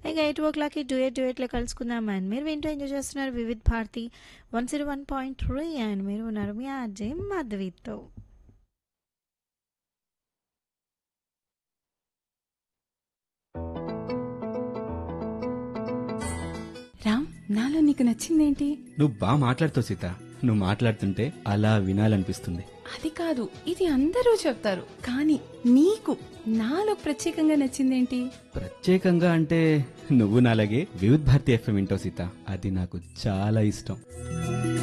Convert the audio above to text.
ఇక ఎయిట్ ఓ క్లాక్కి డ్యూయట్ డ్యూయట్లో కలుసుకుందాం అండ్ మీరు వింటూ ఎంజాయ్ చేస్తున్నారు Vividh Bharati one zero one point three and మీరు ఉన్నారు మీ అజయ్ మాధవితో రామ్ నాలో నీకు నచ్చిందేంటి నువ్వు బాగా మాట్లాడుతావు సీత నువ్వు మాట్లాడుతుంటే అలా వినాలనిపిస్తుంది అది కాదు ఇది అందరూ చెప్తారు కానీ నీకు నాలో ప్రత్యేకంగా నచ్చిందేంటి ప్రత్యేకంగా అంటే నువ్వు నాలాగే వివిధ్ భారతి ఎఫ్ఎం వింటావు సీత అది నాకు చాలా ఇష్టం